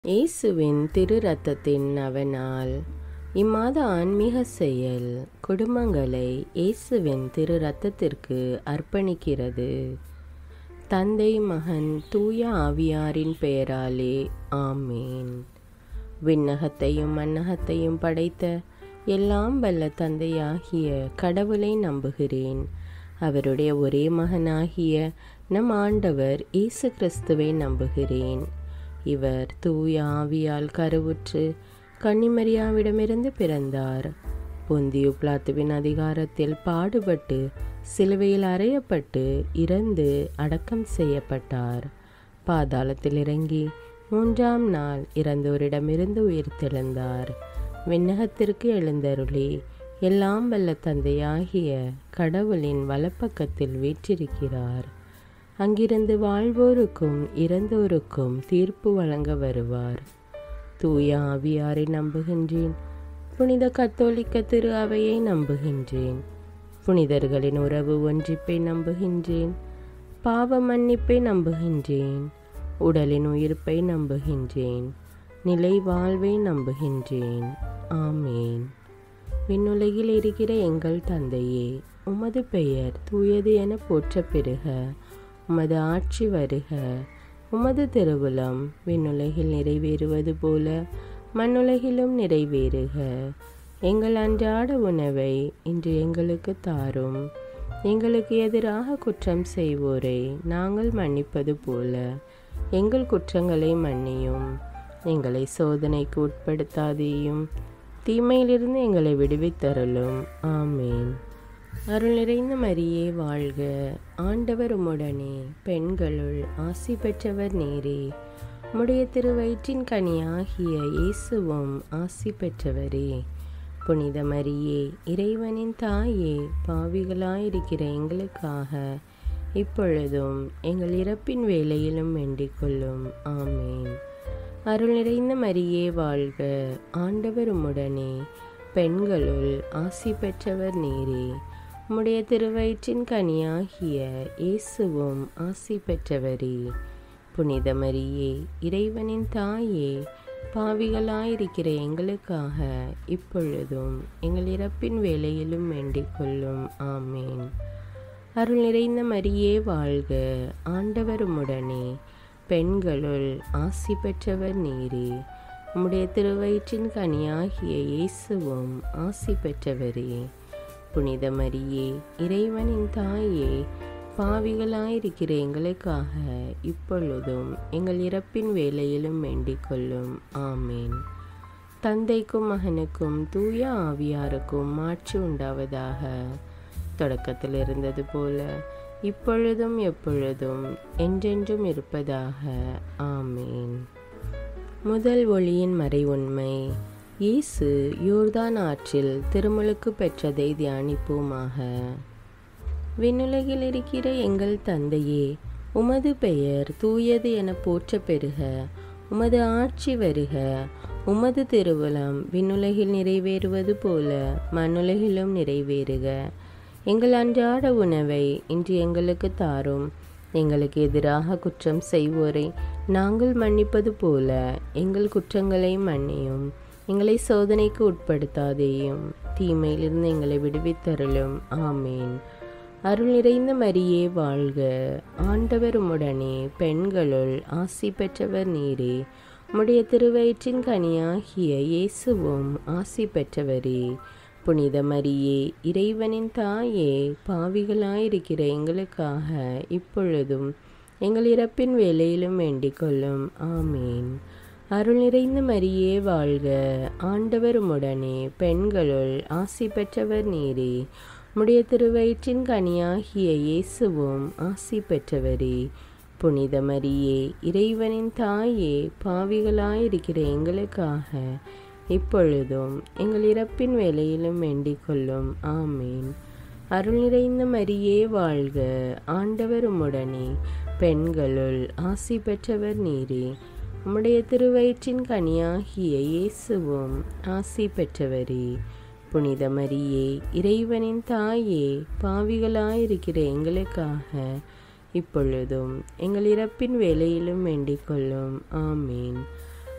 இயேசுவின் திரு ரத்தத்தின் நவநாள் இம்மாத ஆன்மீக செயல் குடும்பங்களை இயேசுவின் திரு ரத்தத்திற்கு அர்ப்பணிக்கிறது தந்தை மகன் தூய ஆவியாரின் பெயராலே ஆமேன் விண்ணகத்தையும் மன்னகத்தையும் படைத்த எல்லாம் வல்ல தந்தையாகிய கடவுளை நம்புகிறேன் அவருடைய ஒரே மகனாகிய நம் ஆண்டவர் இயேசு கிறிஸ்துவை நம்புகிறேன் இவர் தூய ஆவியால் கருவுற்று கன்னிமரியாவிடமிருந்து பிறந்தார் பொந்தியு பிளாத்துவின் அதிகாரத்தில் பாடுபட்டு சிலுவையில் அறையப்பட்டு இறந்து அடக்கம் செய்யப்பட்டார் பாதாளத்தில் இறங்கி மூன்றாம் நாள் இறந்தோரிடமிருந்து உயிர்த்தெழுந்தார் விண்ணகத்திற்கு எழுந்தருளி எல்லாம் வல்ல தந்தையாகிய கடவுளின் வலப்பக்கத்தில் வீற்றிருக்கிறார் அங்கிருந்து வாழ்வோருக்கும் இறந்தோருக்கும் தீர்ப்பு வழங்க வருவார் தூய ஆவியாரை நம்புகின்றேன் புனித கத்தோலிக்க திரு அவையை நம்புகின்றேன் புனிதர்களின் உறவு ஒன்றிப்பை நம்புகின்றேன் பாவ மன்னிப்பை நம்புகின்றேன் உடலின் உயிர்ப்பை நம்புகின்றேன் நிலை வாழ்வை நம்புகின்றேன் ஆமேன் விண்ணுலகில் இருக்கிற எங்கள் தந்தையே உமது பெயர் தூயது என போற்ற பெறுக உமது ஆட்சி வருக உமது திருவுளம் விண்ணுலகில் நிறைவேறுவது போல மண்ணுலகிலும் நிறைவேறுக எங்கள் அன்றாட உணவை இன்று எங்களுக்கு தாரும் எங்களுக்கு எதிராக குற்றம் செய்வோரை நாங்கள் மன்னிப்பது போல எங்கள் குற்றங்களை மன்னியும் எங்களை சோதனைக்கு உட்படுத்தாதேயும் தீமையிலிருந்து எங்களை விடுவித்தருளும் ஆமேன் அருள் நிறைந்த மரியே வாழ்க ஆண்டவர் உம்முடனே பெண்களுள் ஆசி பெற்றவர் நேரே உம்முடைய திருவயிற்றின் கனியாகிய இயேசுவும் ஆசி பெற்றவரே புனித மரியே இறைவனின் தாயே பாவிகளாயிருக்கிற எங்களுக்காக இப்பொழுதும் எங்கள் இறப்பின் வேலையிலும் வேண்டிக் கொள்ளும் ஆமேன் அருள் நிறைந்த மரியே வாழ்க ஆண்டவர் உம்முடனே பெண்களுள் ஆசி பெற்றவர் நீரே உம்முடைய திருவயிற்றின் கனியாகிய இயேசுவும் ஆசி பெற்றவரே புனித மரியே இறைவனின் தாயே பாவிகளாயிருக்கிற எங்களுக்காக இப்பொழுதும் எங்கள் இறப்பின் வேலையிலும் வேண்டிக் கொள்ளும் ஆமேன் அருள் நிறைந்த மரியே வாழ்க ஆண்டவர் உம்முடனே பெண்களுள் ஆசி பெற்றவர் நீரே உம்முடைய திருவயிற்றின் கனியாகிய இயேசுவும் ஆசி பெற்றவரே புனித மரியே இறைவனின் தாயே பாவிகளாயிருக்கிற எங்களுக்காக இப்பொழுதும் எங்கள் இறப்பின் வேலையிலும் வேண்டிக் கொள்ளும் ஆமேன் தந்தைக்கும் மகனுக்கும் தூய ஆவியாருக்கும் மாட்சி உண்டாவதாக தொடக்கத்தில் இருந்தது போல இப்பொழுதும் எப்பொழுதும் என்றென்றும் இருப்பதாக ஆமேன் முதல் ஒளியின் மறை உண்மை இயேசு யோர்தான் ஆற்றில் திருமுழுக்கு பெற்றதை தியானிப்போமாக விண்ணுலகில் இருக்கிற எங்கள் தந்தையே உமது பெயர் தூயது என போற்ற பெறுக உமது ஆட்சி வருக உமது திருவுளம் விண்ணுலகில் நிறைவேறுவது போல மண்ணுலகிலும் நிறைவேறுக எங்கள் அன்றாட உணவை இன்று எங்களுக்கு தாரும் எங்களுக்கு எதிராக குற்றம் செய்வோரை நாங்கள் மன்னிப்பது போல எங்கள் குற்றங்களை மன்னியும் எங்களை சோதனைக்கு உட்படுத்தாதேயும் தீமையிலிருந்து எங்களை விடுவித்தருளும் ஆமேன் அருள் நிறைந்த மரியே வாழ்க ஆண்டவர் உம்முடனே பெண்களுள் ஆசி பெற்றவர் நீரே உம்முடைய திருவயிற்றின் கனியாகிய இயேசுவும் ஆசி பெற்றவரே புனித மரியே இறைவனின் தாயே பாவிகளாயிருக்கிற எங்களுக்காக இப்பொழுதும் எங்கள் இறப்பின் வேலையிலும் வேண்டிக் கொள்ளும் ஆமேன் அருள் நிறைந்த மரியே வாழ்க ஆண்டவர் உம்முடனே பெண்களுள் ஆசி பெற்றவர் நீரே உம்முடைய திருவயிற்றின் கனியாகிய இயேசுவும் ஆசி பெற்றவரே புனித மரியே இறைவனின் தாயே பாவிகளாயிருக்கிற எங்களுக்காக இப்பொழுதும் எங்கள் இறப்பின் வேலையிலும் வேண்டிக் கொள்ளும் ஆமேன் அருள் நிறைந்த மரியே வாழ்க ஆண்டவர் உம்முடனே பெண்களுள் ஆசி பெற்றவர் நீரே உம்முடைய திருவயிற்றின் கனியாகிய இயேசுவும் ஆசி பெற்றவரே புனித மரியே இறைவனின் தாயே பாவிகளாயிருக்கிற எங்களுக்காக இப்பொழுதும் எங்கள் இறப்பின் வேலையிலும் வேண்டிக் கொள்ளும் ஆமீன்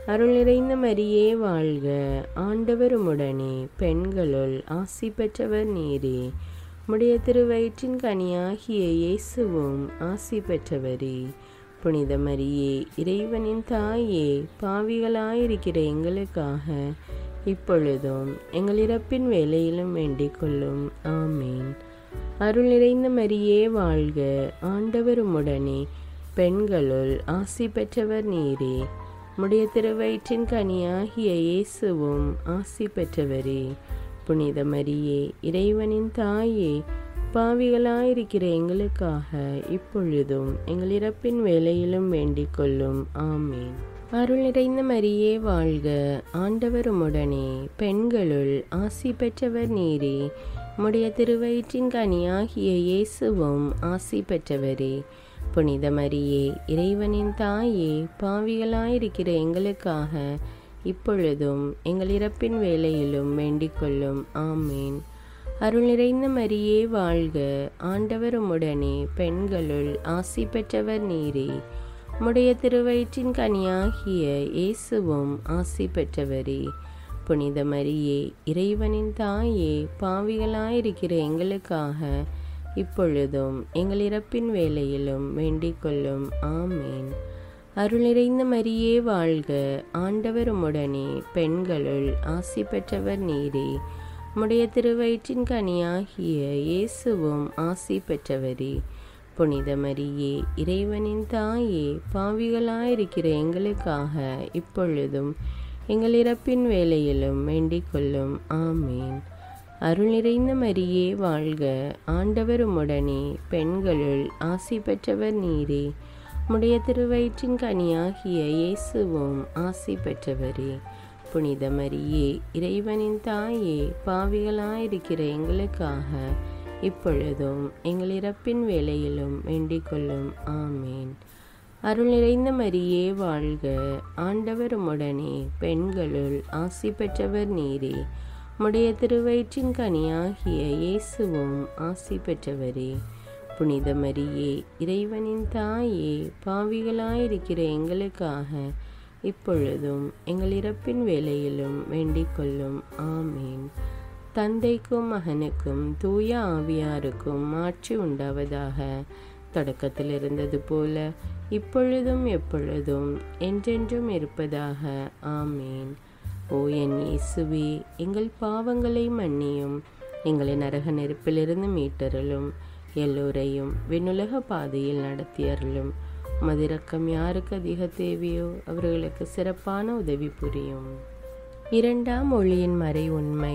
அருள் நிறைந்த மரியே வாழ்க ஆண்டவர் உம்முடனே பெண்களுள் ஆசி பெற்றவர் நீரே உம்முடைய திருவயிற்றின் கனியாகிய இயேசுவும் ஆசி பெற்றவரே புனித மரியே இறைவனின் தாயே பாவிகளாயிருக்கிற எங்களுக்காக இப்பொழுதும் எங்கள் இறப்பின் வேலையிலும் வேண்டிக் கொள்ளும் ஆமீன் அருள் நிறைந்த மரியே வாழ்க ஆண்டவர் உம்முடனே பெண்களுள் ஆசி பெற்றவர் நீரே உம்முடைய திருவயிற்றின் கனியாகிய இயேசுவும் ஆசி பெற்றவரே புனித மரியே இறைவனின் தாயே பாவிகளாயிருக்கிற எங்களுக்காக இப்பொழுதும் எங்கள் இறப்பின் வேலையிலும் வேண்டிக் கொள்ளும் ஆமீன் அருள் நிறைந்த மரியே வாழ்க ஆண்டவர் உம்முடனே பெண்களுள் ஆசி பெற்றவர் நீரே உம்முடைய திருவயிற்றின் கனியாகிய இயேசுவும் ஆசி பெற்றவரே புனித மரியே இறைவனின் தாயே பாவிகளாயிருக்கிற எங்களுக்காக இப்பொழுதும் எங்கள் இறப்பின் வேலையிலும் வேண்டிக் கொள்ளும் ஆமீன் அருள் நிறைந்த மரியே வாழ்க ஆண்டவர் உம்முடனே பெண்களுள் ஆசி பெற்றவர் நீரே உம்முடைய திருவயிற்றின் கனியாகிய இயேசுவும் ஆசி பெற்றவரே புனித மரியே இறைவனின் தாயே பாவிகளாயிருக்கிற எங்களுக்காக இப்பொழுதும் எங்கள் இறப்பின் வேலையிலும் வேண்டிக் கொள்ளும் ஆமேன் அருள் நிறைந்த மரியே வாழ்க ஆண்டவர் உம்முடனே பெண்களுள் ஆசி பெற்றவர் நீரே உம்முடைய திருவயிற்றின் கனியாகிய இயேசுவும் ஆசி பெற்றவரே புனித மரியே இறைவனின் தாயே பாவிகளாயிருக்கிற எங்களுக்காக இப்பொழுதும் எங்கள் இறப்பின் வேலையிலும் வேண்டிக் கொள்ளும் ஆமேன் அருள் நிறைந்த மரியே வாழ்க ஆண்டவர் உம்முடனே பெண்களுள் ஆசி பெற்றவர் நீரே உம்முடைய திருவயிற்றின் கனியாகிய இயேசுவும் ஆசி பெற்றவரே புனித மரியே இறைவனின் தாயே பாவிகளாயிருக்கிற எங்களுக்காக இப்பொழுதும் எங்கள் இறப்பின் வேலையிலும் வேண்டிக் கொள்ளும் ஆமேன் அருள் நிறைந்த மரியே வாழ்க ஆண்டவர் உம்முடனே பெண்களுள் ஆசி பெற்றவர் நீரே உம்முடைய திருவயிற்றின் கனியாகிய இயேசுவும் ஆசி பெற்றவரே புனித மரியே இறைவனின் தாயே பாவிகளாயிருக்கிற எங்களுக்காக இப்பொழுதும் எங்கள் இறப்பின் வேலையிலும் வேண்டிக் கொள்ளும் ஆமேன் தந்தைக்கும் மகனுக்கும் தூய ஆவியாருக்கும் மாற்றி உண்டாவதாக தொடக்கத்தில் இருந்தது போல இப்பொழுதும் எப்பொழுதும் என்றென்றும் இருப்பதாக ஆமேன் ஓ என் இயேசுவே எங்கள் பாவங்களை மன்னியும் எங்களை நரக நெருப்பிலிருந்து மீட்டருளும் எல்லோரையும் விண்ணுலக பாதையில் நடத்தியருளும் மதிரக்கம் யாருக்கு அதிக தேவையோ அவர்களுக்கு சிறப்பான உதவி புரியும் இரண்டாம் மொழியின் மறை உண்மை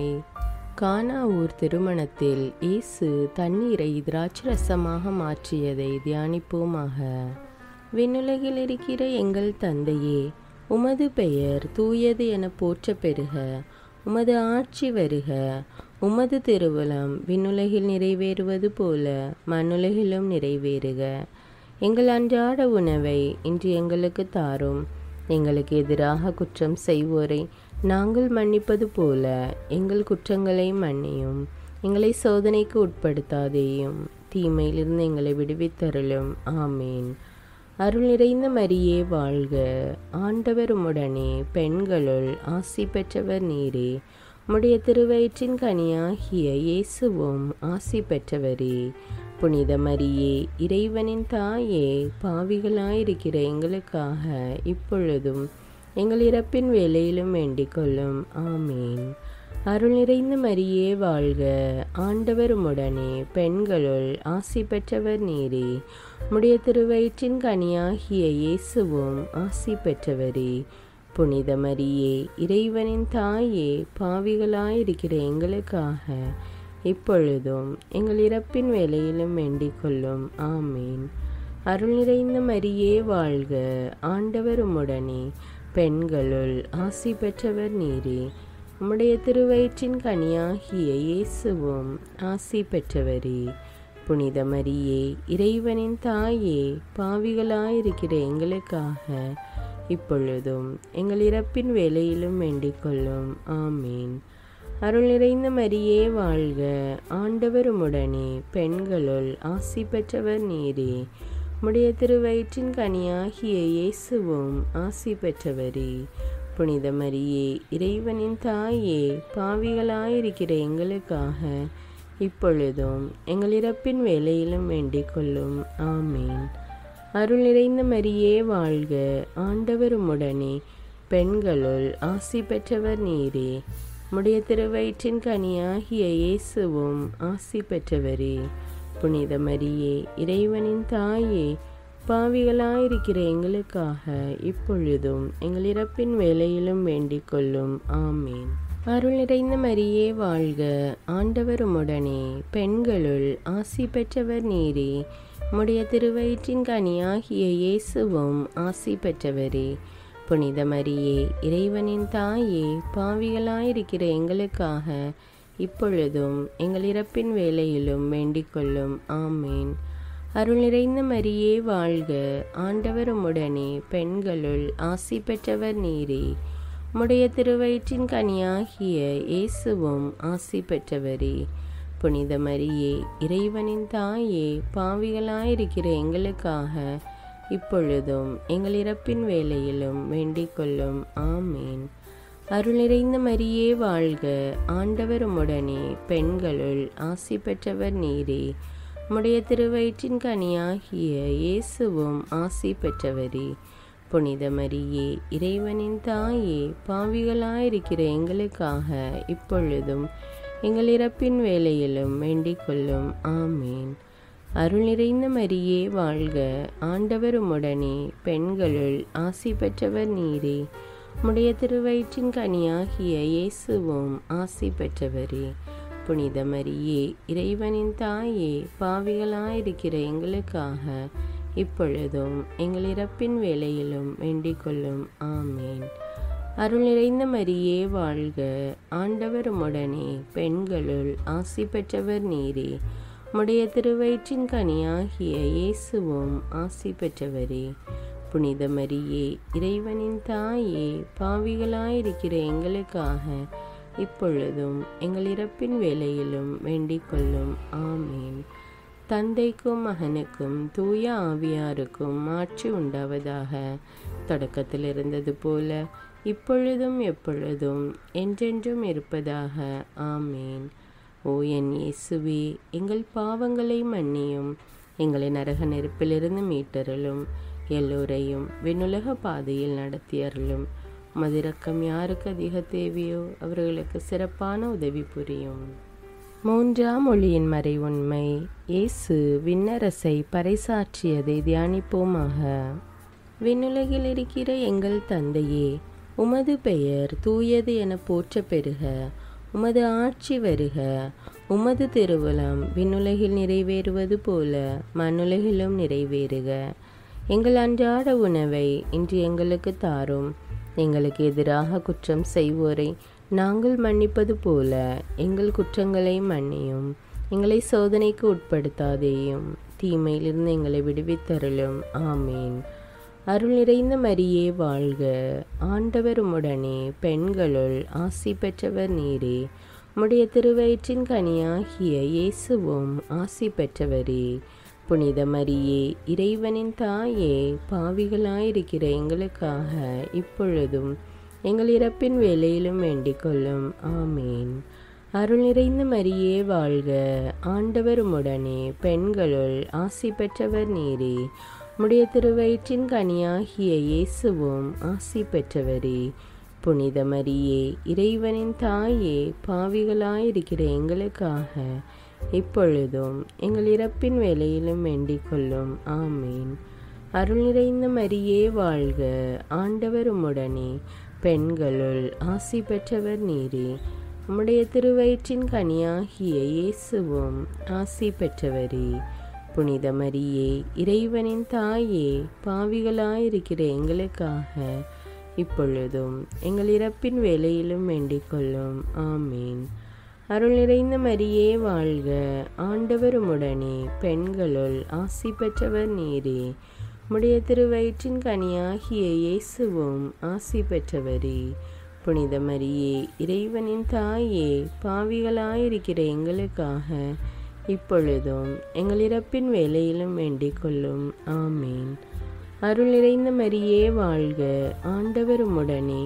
கானா ஊர் திருமணத்தில் இயேசு தண்ணீரை திராட்சரசமாக மாற்றியதை தியானிப்போமாக விண்ணுலகில் இருக்கிற எங்கள் தந்தையே உமது பெயர் தூயது என போற்ற பெறுக உமது ஆட்சி வருக உமது திருவுளம் விண்ணுலகில் நிறைவேறுவது போல மண்ணுலகிலும் நிறைவேறுக எங்கள் அன்றாட உணவை இன்று எங்களுக்கு தாரும் எங்களுக்கு எதிராக குற்றம் செய்வோரை நாங்கள் மன்னிப்பது போல எங்கள் குற்றங்களை மன்னியும் எங்களை சோதனைக்கு உட்படுத்தாதேயும் தீமையிலிருந்து எங்களை விடுவித்தருளும் ஆமேன் அருள் நிறைந்த மரியே வாழ்க ஆண்டவர் உம்முடனே பெண்களுள் ஆசி பெற்றவர் நீரே உம்முடைய திருவயிற்றின் கனியாகிய இயேசுவும் ஆசி பெற்றவரே புனித மரியே இறைவனின் தாயே பாவிகளாயிருக்கிற எங்களுக்காக இப்பொழுதும் எங்கள் இறப்பின் வேலையிலும் வேண்டிக் கொள்ளும் ஆமேன் அருள் நிறைந்த மரியே வாழ்க ஆண்டவர் உம்முடனே பெண்களுள் ஆசி பெற்றவர் நீரே உம்முடைய திருவயிற்றின் கனியாகிய இயேசுவும் ஆசி பெற்றவரே புனித மரியே இறைவனின் தாயே பாவிகளாயிருக்கிற எங்களுக்காக இப்பொழுதும் எங்கள் இறப்பின் வேலையிலும் வேண்டிக் கொள்ளும் ஆமேன் அருள் நிறைந்த மரியே வாழ்க ஆண்டவர் உம்முடனே பெண்களுள் ஆசி பெற்றவர் நீரே உம்முடைய திருவயிற்றின் கனியாகிய இயேசுவும் ஆசி பெற்றவரே புனித மரியே இறைவனின் தாயே பாவிகளாயிருக்கிற எங்களுக்காக இப்பொழுதும் எங்கள் இறப்பின் வேலையிலும் வேண்டிக் கொள்ளும் ஆமேன் அருள் நிறைந்த மரியே வாழ்க ஆண்டவர் உம்முடனே பெண்களுள் ஆசி பெற்றவர் நீரே உம்முடைய திருவயிற்றின் கனியாகிய இயேசுவும் ஆசி பெற்றவரே புனித மரியே இறைவனின் தாயே பாவிகளாயிருக்கிற எங்களுக்காக இப்பொழுதும் எங்கள் இறப்பின் வேலையிலும் வேண்டிக் கொள்ளும் ஆமீன் அருள் நிறைந்த மரியே வாழ்க ஆண்டவர் உம்முடனே பெண்களுள் ஆசி பெற்றவர் நீரே முடைய திருவயிற்றின் கனியாகிய இயேசுவும் ஆசி பெற்றவரே புனித மரியே இறைவனின் தாயே பாவிகளாயிருக்கிற எங்களுக்காக இப்பொழுதும் எங்கள் இறப்பின் வேலையிலும் வேண்டிக் கொள்ளும் ஆமீன் அருள் நிறைந்த மரியே வாழ்க ஆண்டவர் உம்முடனே பெண்களுள் ஆசி பெற்றவர் நீரே முடைய திருவயிற்றின் கனியாகிய இயேசுவும் ஆசி பெற்றவரே புனித மரியே இறைவனின் தாயே பாவிகளாயிருக்கிற எங்களுக்காக இப்பொழுதும் எங்கள் இறப்பின் வேலையிலும் வேண்டிக் கொள்ளும் ஆமேன் அருள் நிறைந்த மரியே வாழ்க ஆண்டவர் உம்முடனே பெண்களுள் ஆசி பெற்றவர் நீரே முடைய திருவயிற்றின் கனியாகிய இயேசுவும் ஆசி பெற்றவரே புனித மரியே இறைவனின் தாயே பாவிகளாயிருக்கிற எங்களுக்காக இப்பொழுதும் எங்கள் இறப்பின் வேலையிலும் வேண்டிக் கொள்ளும் ஆமேன் அருள் நிறைந்த மரியே வாழ்க ஆண்டவர் உம்முடனே பெண்களுள் ஆசி பெற்றவர் நீரே முடைய திருவயிற்றின் கனியாகிய இயேசுவும் ஆசி பெற்றவரே புனித மரியே இறைவனின் தாயே பாவிகளாயிருக்கிற எங்களுக்காக இப்பொழுதும் எங்கள் இறப்பின் வேலையிலும் வேண்டிக் கொள்ளும் ஆமேன் அருள் நிறைந்த மரியே வாழ்க ஆண்டவர் உம்முடனே பெண்களுள் ஆசி பெற்றவர் நீரே முடைய திருவயிற்றின் கனியாகிய இயேசுவும் ஆசி பெற்றவரே புனித மரியே இறைவனின் தாயே பாவிகளாயிருக்கிற எங்களுக்காக இப்பொழுதும் எங்கள் இறப்பின் வேலையிலும் வேண்டிக் கொள்ளும் ஆமேன் அருள் நிறைந்த மரியே வாழ்க ஆண்டவர் உம்முடனே பெண்களுள் ஆசி பெற்றவர் நீரே முடைய திருவயிற்றின் கனியாகிய இயேசுவும் ஆசி பெற்றவரே புனித மரியே இறைவனின் தாயே பாவிகளாயிருக்கிற எங்களுக்காக இப்பொழுதும் எங்கள் இறப்பின் வேலையிலும் வேண்டிக் கொள்ளும் ஆமேன் தந்தைக்கும் மகனுக்கும் தூய ஆவியாருக்கும் ஆட்சி உண்டாவதாக தொடக்கத்தில் இருந்தது போல இப்பொழுதும் எப்பொழுதும் என்றென்றும் இருப்பதாக ஆமேன் ஓ என் இயேசுவே எங்கள் பாவங்களை மன்னியும் எங்களை நரக நெருப்பிலிருந்து மீட்டருளும் எல்லோரையும் விண்ணுலக பாதையில் நடத்தியருளும் மதிரக்கம் யாருக்கு அதிக தேவையோ அவர்களுக்கு சிறப்பான உதவி புரியும் மூன்றாம் மொழியின் மறை உண்மை இயேசு விண்ணரசை பறைசாற்றியதை தியானிப்போமாக விண்ணுலகில் இருக்கிற எங்கள் தந்தையே உமது பெயர் தூயது என போற்ற பெறுக உமது ஆட்சி வருக உமது திருவுளம் விண்ணுலகில் நிறைவேறுவது போல மண்ணுலகிலும் நிறைவேறுக எங்கள் அன்றாட உணவை இன்று எங்களுக்கு தாரும் எங்களுக்கு எதிராக குற்றம் செய்வோரை நாங்கள் மன்னிப்பது போல எங்கள் குற்றங்களை மன்னியும் எங்களை சோதனைக்கு உட்படுத்தாதேயும் தீமையிலிருந்து எங்களை விடுவித்தருளும் ஆமேன் அருள் நிறைந்த மரியே வாழ்க ஆண்டவர் உம்முடனே பெண்களுள் ஆசி பெற்றவர் நீரே உம்முடைய திருவயிற்றின் கனியாகிய இயேசுவும் ஆசி பெற்றவரே புனித மரியே இறைவனின் தாயே பாவிகளாயிருக்கிற எங்களுக்காக இப்பொழுதும் எங்கள் இறப்பின் வேலையிலும் வேண்டிக் கொள்ளும் ஆமேன் அருள் நிறைந்த மரியே வாழ்க ஆண்டவர் உம்முடனே பெண்களுள் ஆசி பெற்றவர் நீரே உம்முடைய திருவயிற்றின் கனியாகிய இயேசுவும் ஆசி பெற்றவரே புனித மரியே இறைவனின் தாயே பாவிகளாயிருக்கிற எங்களுக்காக இப்பொழுதும் எங்கள் இறப்பின் வேலையிலும் வேண்டிக் கொள்ளும் ஆமேன் அருள் நிறைந்த மரியே வாழ்க ஆண்டவர் உம்முடனே பெண்களுள் ஆசி பெற்றவர் நீரே உம்முடைய திருவயிற்றின் கனியாகிய இயேசுவும் ஆசி பெற்றவரே புனித மரியே இறைவனின் தாயே பாவிகளாயிருக்கிற எங்களுக்காக இப்பொழுதும் எங்கள் இறப்பின் வேலையிலும் வேண்டிக் கொள்ளும் ஆமேன் அருள் நிறைந்த மரியே வாழ்க ஆண்டவர் உம்முடனே பெண்களுள் ஆசி பெற்றவர் நீரே உம்முடைய திருவயிற்றின் கனியாகிய இயேசுவும் ஆசி பெற்றவரே புனித மரியே இறைவனின் தாயே பாவிகளாயிருக்கிற எங்களுக்காக இப்பொழுதும் எங்கள் இறப்பின் வேலையிலும் வேண்டிக் கொள்ளும் ஆமேன் அருள் நிறைந்த மரியே வாழ்க ஆண்டவர் உம்முடனே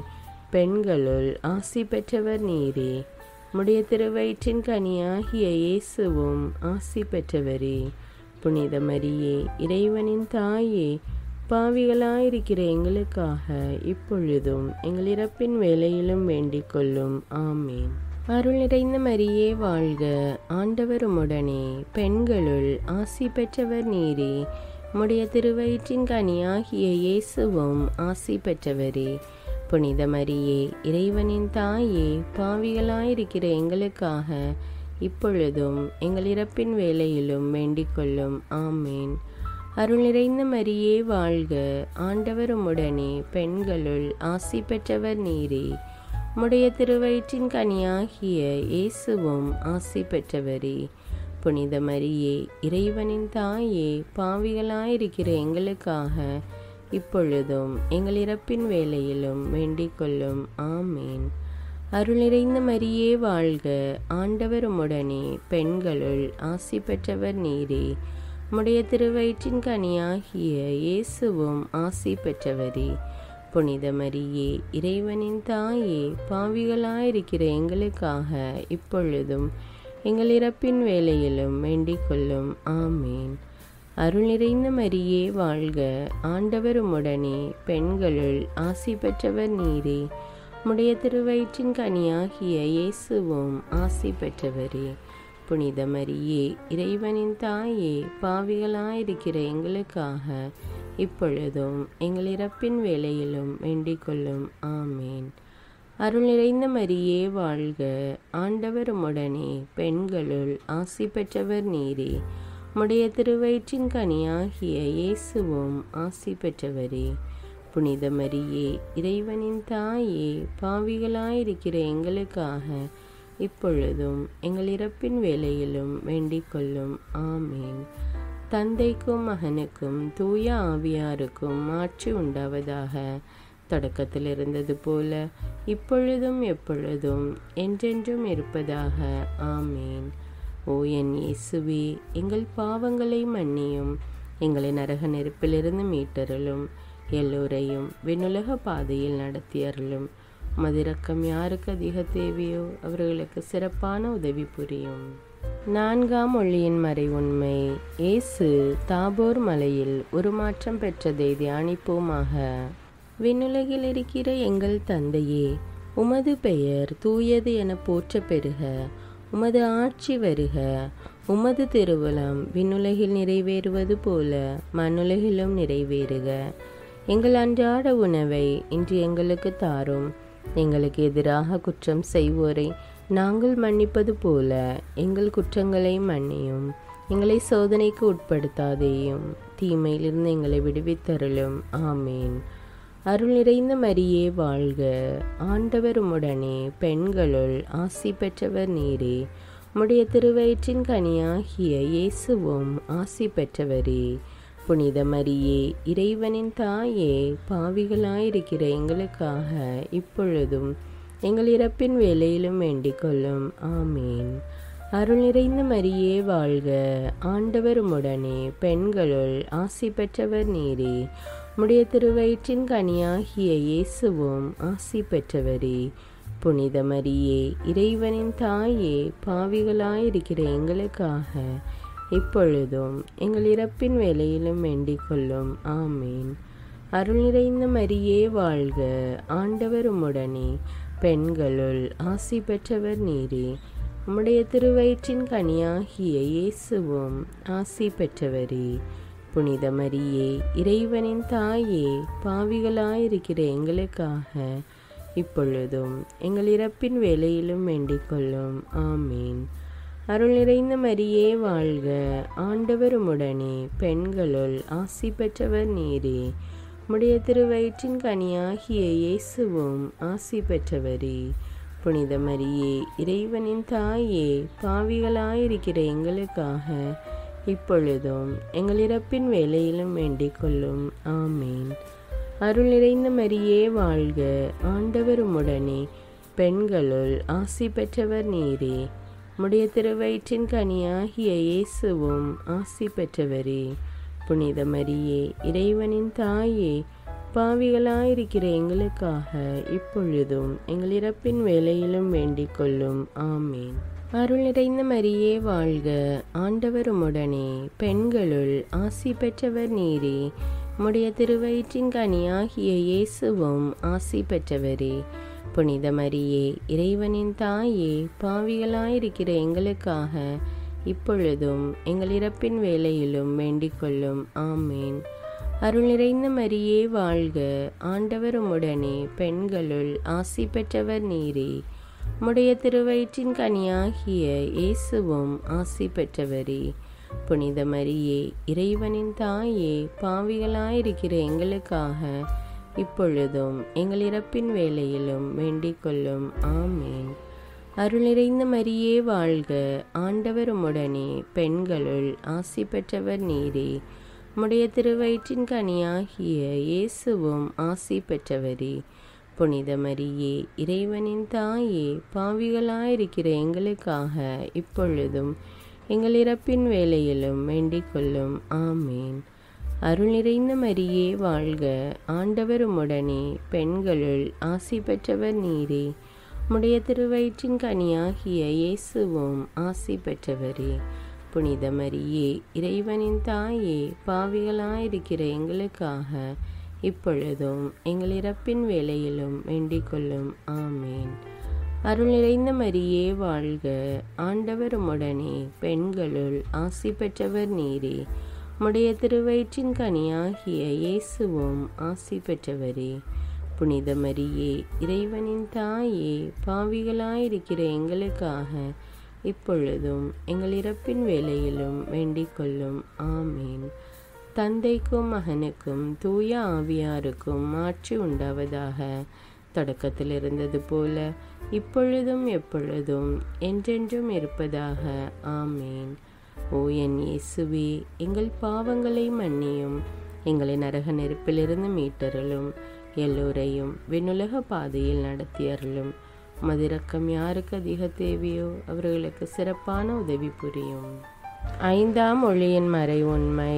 பெண்களுள் ஆசி பெற்றவர் நீரே உம்முடைய திருவயிற்றின் கனியாகிய இயேசுவும் ஆசி பெற்றவரே புனித மரியே இறைவனின் தாயே பாவிகளாயிருக்கிற எங்களுக்காக இப்பொழுதும் எங்கள் இறப்பின் வேலையிலும் வேண்டிக் கொள்ளும் ஆமேன் அருள் நிறைந்த மரியே வாழ்க ஆண்டவர் உம்முடனே பெண்களுள் ஆசி பெற்றவர் நீரே உம்முடைய திருவயிற்றின் கனியாகிய இயேசுவும் ஆசி பெற்றவரே புனித மரியே இறைவனின் தாயே பாவிகளாயிருக்கிற எங்களுக்காக இப்பொழுதும் எங்கள் இறப்பின் வேலையிலும் வேண்டிக் கொள்ளும் ஆமேன் அருள் நிறைந்த மரியே வாழ்க ஆண்டவர் உம்முடனே பெண்களுள் ஆசி பெற்றவர் நீரே உம்முடைய திருவயிற்றின் கனியாகிய இயேசுவும் ஆசி பெற்றவரே புனித மரியே இறைவனின் தாயே பாவிகளாயிருக்கிற எங்களுக்காக இப்பொழுதும் எங்கள் இறப்பின் வேலையிலும் வேண்டிக் கொள்ளும் ஆமேன் அருள் நிறைந்த மரியே வாழ்க ஆண்டவர் உம்முடனே பெண்களுள் ஆசி பெற்றவர் நீரே உம்முடைய திருவயிற்றின் கனியாகிய இயேசுவும் ஆசி பெற்றவரே புனித மரியே இறைவனின் தாயே பாவிகளாயிருக்கிற எங்களுக்காக இப்பொழுதும் எங்கள் இறப்பின் வேலையிலும் வேண்டிக் கொள்ளும் ஆமேன் அருள் நிறைந்த மரியே வாழ்க ஆண்டவர் உம்முடனே பெண்களுள் ஆசி பெற்றவர் நீரே உம்முடைய திருவயிற்றின் கனியாகிய இயேசுவும் ஆசி பெற்றவரே புனித மரியே இறைவனின் தாயே பாவிகளாயிருக்கிற எங்களுக்காக இப்பொழுதும் எங்கள் இறப்பின் வேலையிலும் வேண்டிக் கொள்ளும் ஆமேன் அருள் நிறைந்த மரியே வாழ்க ஆண்டவர் உம்முடனே பெண்களுள் ஆசி பெற்றவர் நீரே உம்முடைய திருவயிற்றின் கனியாகிய இயேசுவும் ஆசி பெற்றவரே புனித மரியே இறைவனின் தாயே பாவிகளாயிருக்கிற எங்களுக்காக இப்பொழுதும் எங்கள் இறப்பின் வேலையிலும் வேண்டிக் கொள்ளும் ஆமேன் தந்தைக்கும் மகனுக்கும் தூய ஆவியாருக்கும் ஆட்சி உண்டாவதாக தொடக்கத்தில் இருந்தது போல இப்பொழுதும் எப்பொழுதும் என்றென்றும் இருப்பதாக ஆமேன் ஓ என் இயேசுவே எங்கள் பாவங்களை மன்னியும் எங்களை நரக நெருப்பிலிருந்து மீட்டருளும் எல்லோரையும் விண்ணுலக பாதையில் நடத்தியருளும் மதிரக்கம் யாருக்கு அதிக தேவையோ அவர்களுக்கு சிறப்பான உதவி புரியும் நான்காம் ஒளியின் மறை உண்மை இயேசு தாபோர் மலையில் உருமாற்றம் பெற்றதை தியானிப்போமாக விண்ணுலகில் இருக்கிற எங்கள் தந்தையே உமது பெயர் தூயது என போற்ற பெறுக உமது ஆட்சி வருக உமது திருவுளம் விண்ணுலகில் நிறைவேறுவது போல மண்ணுலகிலும் நிறைவேறுக எங்கள் அன்றாட உணவை இன்று எங்களுக்கு தாரும் எங்களுக்கு எதிராக குற்றம் செய்வோரை நாங்கள் மன்னிப்பது போல எங்கள் குற்றங்களை மன்னியும் எங்களை சோதனைக்கு உட்படுத்தாதேயும் தீமையிலிருந்து எங்களை விடுவித்தருளும் ஆமேன் அருள் நிறைந்த மரியே வாழ்க ஆண்டவர் உம்முடனே பெண்களுள் ஆசி பெற்றவர் நீரே உம்முடைய திருவயிற்றின் கனியாகிய இயேசுவும் ஆசி பெற்றவரே புனித மரியே இறைவனின் தாயே பாவிகளாயிருக்கிற எங்களுக்காக இப்பொழுதும் எங்கள் இறப்பின் வேலையிலும் வேண்டிக் கொள்ளும் ஆமேன் அருள் நிறைந்த மரியே வாழ்க ஆண்டவர் உம்முடனே பெண்களுள் ஆசி பெற்றவர் நீரே உம்முடைய திருவயிற்றின் கனியாகிய இயேசுவும் ஆசி பெற்றவரே புனித மரியே இறைவனின் தாயே பாவிகளாயிருக்கிற எங்களுக்காக இப்பொழுதும் எங்கள் இறப்பின் வேலையிலும் வேண்டிக் கொள்ளும் ஆமேன் அருள் நிறைந்த மரியே வாழ்க ஆண்டவர் உம்முடனே பெண்களுள் ஆசி பெற்றவர் நீரே உம்முடைய திருவயிற்றின் கனியாகிய இயேசுவும் ஆசி பெற்றவரே புனித மரியே இறைவனின் தாயே பாவிகளாயிருக்கிற எங்களுக்காக இப்பொழுதும் எங்கள் இறப்பின் வேலையிலும் வேண்டிக் கொள்ளும் ஆமேன் அருள் நிறைந்த மரியே வாழ்க ஆண்டவர் உம்முடனே பெண்களுள் ஆசி பெற்றவர் நீரே உம்முடைய திருவயிற்றின் கனியாகிய இயேசுவும் ஆசி பெற்றவரே புனித மரியே இறைவனின் தாயே பாவிகளாயிருக்கிற எங்களுக்காக இப்பொழுதும் எங்கள் இறப்பின் வேலையிலும் வேண்டிக் கொள்ளும் ஆமேன் அருள் நிறைந்த மரியே வாழ்க ஆண்டவர் உம்முடனே பெண்களுள் ஆசி பெற்றவர் நீரே உம்முடைய திருவயிற்றின் கனியாகிய இயேசுவும் ஆசி பெற்றவரே புனித மரியே இறைவனின் தாயே பாவிகளாயிருக்கிற எங்களுக்காக இப்பொழுதும் எங்கள் இறப்பின் வேலையிலும் வேண்டிக் கொள்ளும் ஆமேன் அருள் நிறைந்த மரியே வாழ்க ஆண்டவர் உம்முடனே பெண்களுள் ஆசி பெற்றவர் நீரே உம்முடைய திருவயிற்றின் கனியாகிய இயேசுவும் ஆசி பெற்றவரே புனித மரியே இறைவனின் தாயே பாவிகளாயிருக்கிற எங்களுக்காக இப்பொழுதும் எங்கள் இறப்பின் வேலையிலும் வேண்டிக் கொள்ளும் ஆமேன் அருள் நிறைந்த மரியே வாழ்க ஆண்டவர் உம்முடனே பெண்களுள் ஆசி பெற்றவர் நீரே உம்முடைய திருவயிற்றின் கனியாகிய இயேசுவும் ஆசி பெற்றவரே புனித மரியே இறைவனின் தாயே பாவிகளாயிருக்கிற எங்களுக்காக இப்பொழுதும் எங்கள் இறப்பின் வேலையிலும் வேண்டிக் கொள்ளும் ஆமேன் அருள் நிறைந்த மரியே வாழ்க ஆண்டவர் உம்முடனே பெண்களுள் ஆசி பெற்றவர் நீரே உம்முடைய திருவயிற்றின் கனியாகிய இயேசுவும் ஆசி பெற்றவரே புனித மரியே இறைவனின் தாயே பாவிகளாயிருக்கிற எங்களுக்காக இப்பொழுதும் எங்கள் இறப்பின் வேலையிலும் வேண்டிக் கொள்ளும் ஆமேன் அருள் நிறைந்த மரியே வாழ்க ஆண்டவர் உம்முடனே பெண்களுள் ஆசி பெற்றவர் நீரே உம்முடைய திருவயிற்றின் கனியாகிய இயேசுவும் ஆசி பெற்றவரே புனித மரியே இறைவனின் தாயே பாவிகளாயிருக்கிற எங்களுக்காக இப்பொழுதும் எங்கள் இறப்பின் வேலையிலும் வேண்டிக் கொள்ளும் ஆமேன் அருள் நிறைந்த மரியே வாழ்க ஆண்டவர் உம்முடனே பெண்களுள் ஆசி பெற்றவர் நீரே உம்முடைய திருவயிற்றின் கனியாகிய இயேசுவும் ஆசி பெற்றவரே புனித மரியே இறைவனின் தாயே பாவிகளாயிருக்கிற எங்களுக்காக இப்பொழுதும் எங்கள் இறப்பின் வேலையிலும் வேண்டிக் கொள்ளும் ஆமேன் தந்தைக்கும் மகனுக்கும் தூய ஆவியாருக்கும் மாற்றி உண்டாவதாக தொடக்கத்தில் இருந்தது போல இப்பொழுதும் எப்பொழுதும் என்றென்றும் இருப்பதாக ஆமேன் ஓ என் இயேசுவே எங்கள் பாவங்களை மன்னியும் எங்களை நரக நெருப்பிலிருந்து மீட்டருளும் எல்லோரையும் விண்ணுலக பாதையில் நடத்தியருளும் மதிரக்கம் யாருக்கு அதிக தேவையோ அவர்களுக்கு சிறப்பான உதவி புரியும் ஐந்தாம் ஒளியின் மறை உண்மை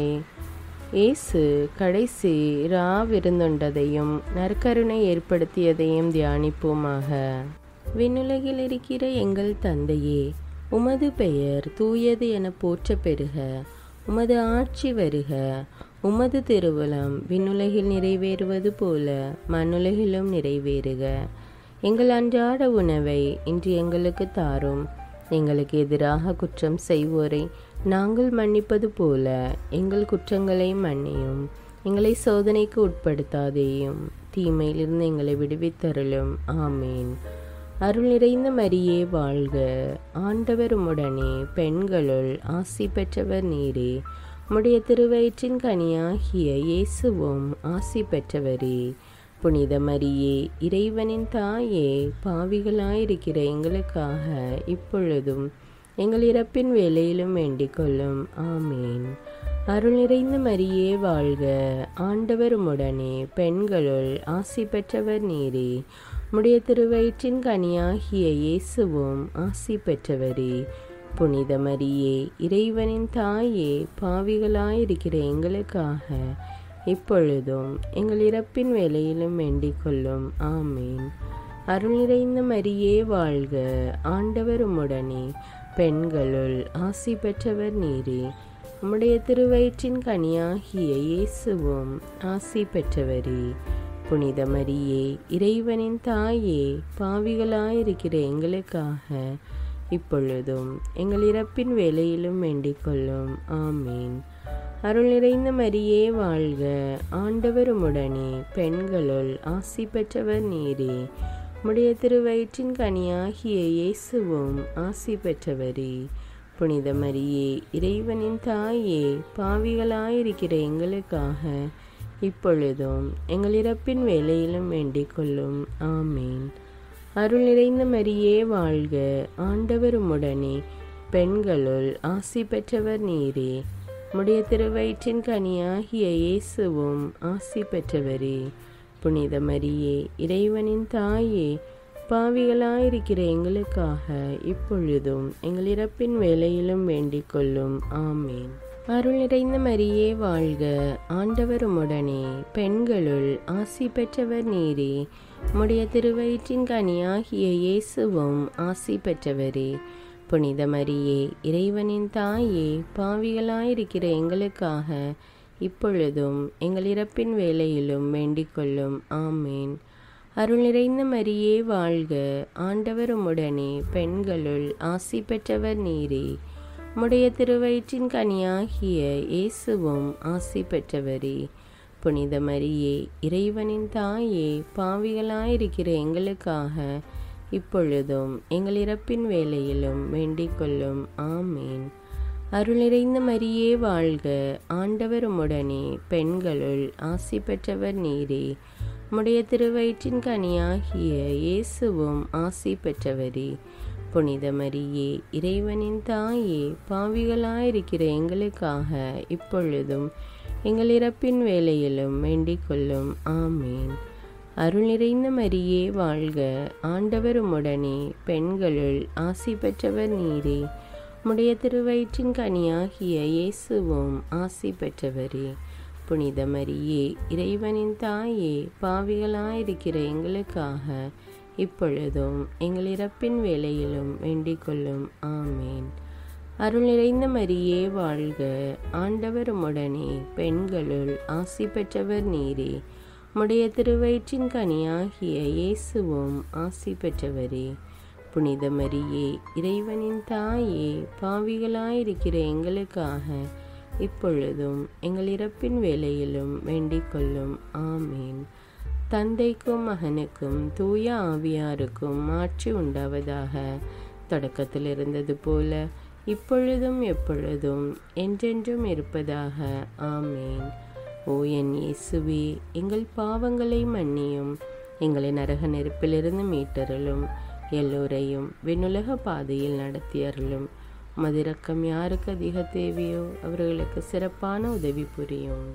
இயேசு கடைசி ரா விருந்துண்டதையும் நற்கருணை ஏற்படுத்தியதையும் தியானிப்போமாக விண்ணுலகில் இருக்கிற எங்கள் தந்தையே உமது பெயர் தூயது என போற்ற பெறுக உமது ஆட்சி வருக உமது திருவுளம் விண்ணுலகில் நிறைவேறுவது போல மண்ணுலகிலும் நிறைவேறுக எங்கள் அன்றாட உணவை இன்று எங்களுக்கு தாரும் எங்களுக்கு எதிராக குற்றம் செய்வோரை நாங்கள் மன்னிப்பது போல எங்கள் குற்றங்களை மன்னியும் எங்களை சோதனைக்கு உட்படுத்தாதேயும் தீமையிலிருந்து எங்களை விடுவித்தருளும் ஆமேன் அருள் நிறைந்த மரியே வாழ்க ஆண்டவர் உம்முடனே பெண்களுள் ஆசி பெற்றவர் நீரே உம்முடைய திருவயிற்றின் கனியாகிய இயேசுவும் ஆசி பெற்றவரே புனித மரியே இறைவனின் தாயே பாவிகளாயிருக்கிற எங்களுக்காக இப்பொழுதும் எங்கள் இறப்பின் வேலையிலும் வேண்டிக் கொள்ளும் ஆமேன் அருள் நிறைந்த மரியே வாழ்க ஆண்டவர் உம்முடனே பெண்களுள் ஆசி பெற்றவர் நீரே உம்முடைய திருவயிற்றின் கனியாகிய இயேசுவும் ஆசி பெற்றவரே புனித மரியே இறைவனின் தாயே பாவிகளாயிருக்கிற எங்களுக்காக இப்பொழுதும் எங்கள் இறப்பின் வேலையிலும் வேண்டிக் கொள்ளும் ஆமேன் அருள் நிறைந்த மரியே வாழ்க ஆண்டவர் உம்முடனே பெண்களுள் ஆசி பெற்றவர் நீரே உம்முடைய திருவயிற்றின் கனியாகிய இயேசுவும் ஆசி பெற்றவரே புனித மரியே இறைவனின் தாயே பாவிகளாயிருக்கிற எங்களுக்காக இப்பொழுதும் எங்கள் இறப்பின் வேலையிலும் வேண்டிக் கொள்ளும் ஆமேன் அருள் நிறைந்த மரியே வாழ்க ஆண்டவர் உம்முடனே பெண்களுள் ஆசி பெற்றவர் நீரே உம்முடைய திருவயிற்றின் கனியாகிய இயேசுவும் ஆசி பெற்றவரே புனித மரியே இறைவனின் தாயே பாவிகளாயிருக்கிற எங்களுக்காக இப்பொழுதும் எங்கள் இறப்பின் வேலையிலும் வேண்டிக் கொள்ளும் ஆமேன் அருள் நிறைந்த மரியே வாழ்க ஆண்டவர் உம்முடனே பெண்களுள் ஆசி பெற்றவர் நீரே உம்முடைய திருவயிற்றின் கனியாகிய இயேசுவும் ஆசி பெற்றவரே புனித மரியே இறைவனின் தாயே பாவிகளாயிருக்கிற எங்களுக்காக இப்பொழுதும் எங்கள் இறப்பின் வேலையிலும் வேண்டிக் கொள்ளும் ஆமேன் அருள் நிறைந்த மரியே வாழ்க ஆண்டவர் உடனே பெண்களுள் ஆசி பெற்றவர் நீரே உம்முடைய திருவயிற்றின் கனியாகிய இயேசுவும் ஆசி பெற்றவரே புனித மரியே இறைவனின் தாயே பாவிகளாயிருக்கிற எங்களுக்காக இப்பொழுதும் எங்கள் இறப்பின் வேலையிலும் வேண்டிக் கொள்ளும் ஆமேன் அருள் நிறைந்த மரியே வாழ்க ஆண்டவர் உம்முடனே பெண்களுள் ஆசி பெற்றவர் நீரே உம்முடைய திருவயிற்றின் கனியாகிய இயேசுவும் ஆசி பெற்றவரே புனித மரியே இறைவனின் தாயே பாவிகளாயிருக்கிற எங்களுக்காக இப்பொழுதும் எங்கள் இறப்பின் வேலையிலும் வேண்டிக் கொள்ளும் ஆமேன் அருள் நிறைந்த மரியே வாழ்க ஆண்டவர் உம்முடனே பெண்களுள் ஆசி பெற்றவர் நீரே உம்முடைய திருவயிற்றின் கனியாகிய இயேசுவும் ஆசி பெற்றவரே புனித மரியே இறைவனின் தாயே பாவிகளாயிருக்கிற எங்களுக்காக இப்பொழுதும் எங்கள் இறப்பின் வேலையிலும் வேண்டிக் கொள்ளும் ஆமேன் அருள் நிறைந்த மரியே வாழ்க ஆண்டவர் உம்முடனே பெண்களுள் ஆசி பெற்றவர் நீரே உம்முடைய திருவயிற்றின் கனியாகிய இயேசுவும் ஆசி பெற்றவரே புனித மரியே இறைவனின் தாயே பாவிகளாயிருக்கிற எங்களுக்காக இப்பொழுதும் எங்கள் இறப்பின் வேலையிலும் வேண்டிக் கொள்ளும் ஆமேன் அருள் நிறைந்த மரியே வாழ்க ஆண்டவர் உம்முடனே பெண்களுள் ஆசி பெற்றவர் நீரே உம்முடைய திருவயிற்றின் கனியாகிய இயேசுவும் ஆசி பெற்றவரே புனித மரியே இறைவனின் தாயே பாவிகளாயிருக்கிற எங்களுக்காக இப்பொழுதும் எங்கள் இறப்பின் வேலையிலும் வேண்டிக் கொள்ளும் ஆமேன் தந்தைக்கும் மகனுக்கும் தூய ஆவியாருக்கும் மாற்றி உண்டாவதாக தொடக்கத்தில் இருந்தது போல இப்பொழுதும் எப்பொழுதும் என்றென்றும் இருப்பதாக ஆமேன் ஓ என் இயேசுவே எங்கள் பாவங்களை மன்னியும் எங்களை நரக நெருப்பிலிருந்து மீட்டருளும் எல்லோரையும் விண்ணுலக பாதையில் நடத்தியருளும் மதிரக்கம் யாருக்கு அதிக தேவையோ அவர்களுக்கு சிறப்பான உதவி புரியும்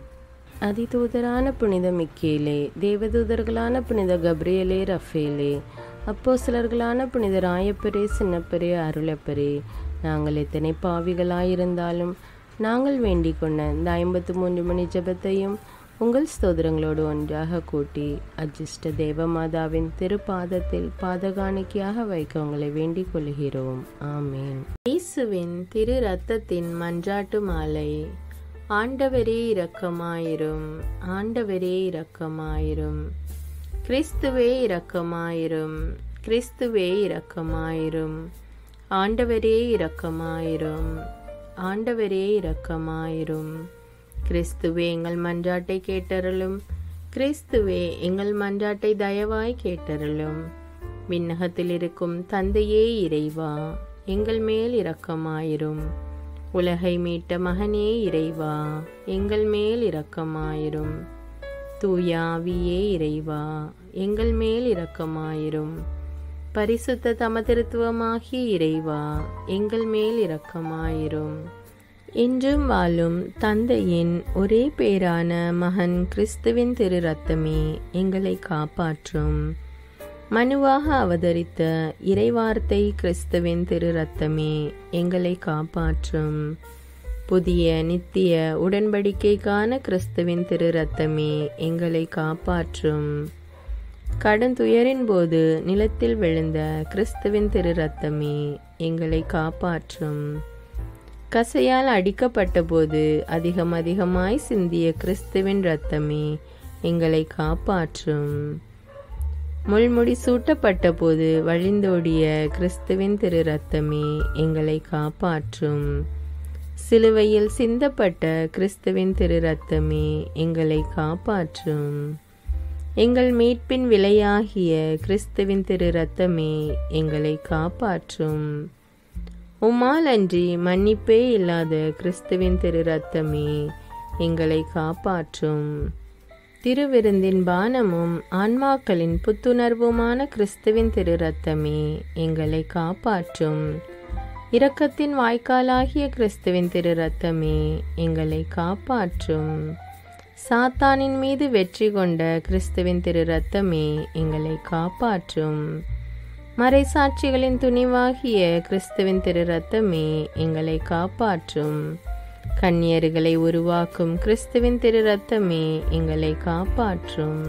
அதிதூதரான புனித மிக்கேலே தேவதூதர்களான புனித கப்ரியலே ரஃபேலே அப்போ சிலர்களான புனித ராயப்பரே சின்னப்பரே அருளப்பரே நாங்கள் எத்தனை பாவிகளாயிருந்தாலும் நாங்கள் வேண்டிக் கொண்ட இந்த ஐம்பத்து மூன்று மணி ஜபத்தையும் உங்கள் ஸ்தோத்திரங்களோடு ஒன்றாக கூட்டி அஜிஷ்ட தேவமாதாவின் திருப்பாதத்தில் பாதகாணிக்கையாக வைக்க உங்களை வேண்டிக் கொள்கிறோம் ஆமேன் இயேசுவின் திரு ரத்தத்தின் மன்றாட்டு மாலை ஆண்டவரே இரக்கமாயிரும் ஆண்டவரே இரக்கமாயிரும் கிறிஸ்துவே இரக்கமாயிரும் கிறிஸ்துவே இரக்கமாயிரும் ஆண்டவரே இரக்கமாயிரும் ஆண்டவரே இரக்கமாயிரும் கிறிஸ்துவே எங்கள் மன்றாட்டை கேட்டருளும் கிறிஸ்துவே எங்கள் மன்றாட்டை தயவாய் கேட்டருளும் விண்ணகத்தில் இருக்கும் தந்தையே இறைவா எங்கள் மேல் இரக்கமாயிரும் உலகை மீட்ட மகனே இறைவா எங்கள் மேல் இரக்கமாயிரும் தூயாவியே இறைவா எங்கள் மேல் இரக்கமாயிரும் பரிசுத்த தமதிருத்துவமாகிய இறைவா எங்கள் மேல் இரக்கமாயிரும் என்றும் வாழும் தந்தையின் ஒரே பேரான மகன் கிறிஸ்துவின் திரு ரத்தமே எங்களை காப்பாற்றும் மனுவாக அவதரித்த இறைவார்த்தை கிறிஸ்துவின் திரு ரத்தமே எங்களை காப்பாற்றும் புதிய நித்திய உடன்படிக்கைக்கான கிறிஸ்துவின் திரு ரத்தமே எங்களை காப்பாற்றும் கடுந்துயரின் போது நிலத்தில் விழுந்த கிறிஸ்துவின் திரு ரத்தமே எங்களை காப்பாற்றும் கசையால் அடிக்கப்பட்ட போது அதிகம் அதிகமாய் சிந்திய கிறிஸ்துவின் இரத்தமே எங்களை காப்பாற்றும் முள்முடி சூட்டப்பட்ட போது வழிந்தோடிய கிறிஸ்துவின் திரு ரத்தமே எங்களை காப்பாற்றும் சிலுவையில் சிந்தப்பட்ட கிறிஸ்துவின் திரு ரத்தமே எங்களை காப்பாற்றும் எங்கள் மீட்பின் விலையாகிய கிறிஸ்துவின் திரு ரத்தமே எங்களை காப்பாற்றும் உம்மால் அன்றி மன்னிப்பே இல்லாத கிறிஸ்துவின் திரு ரத்தமே எங்களை காப்பாற்றும் திருவிருந்தின் பானமும் ஆன்மாக்களின் புத்துணர்வுமான கிறிஸ்துவின் திரு ரத்தமே எங்களை காப்பாற்றும் இரக்கத்தின் வாய்க்காலாகிய கிறிஸ்துவின் திரு ரத்தமே எங்களை காப்பாற்றும் சாத்தானின் மீது வெற்றி கொண்ட கிறிஸ்துவின் திரு ரத்தமே எங்களை காப்பாற்றும் மறைசாட்சிகளின் துணிவாகிய கிறிஸ்துவின் திரு ரத்தமே எங்களை காப்பாற்றும் கன்னியர்களை உருவாக்கும் கிறிஸ்துவின் திரு ரத்தமே எங்களை காப்பாற்றும்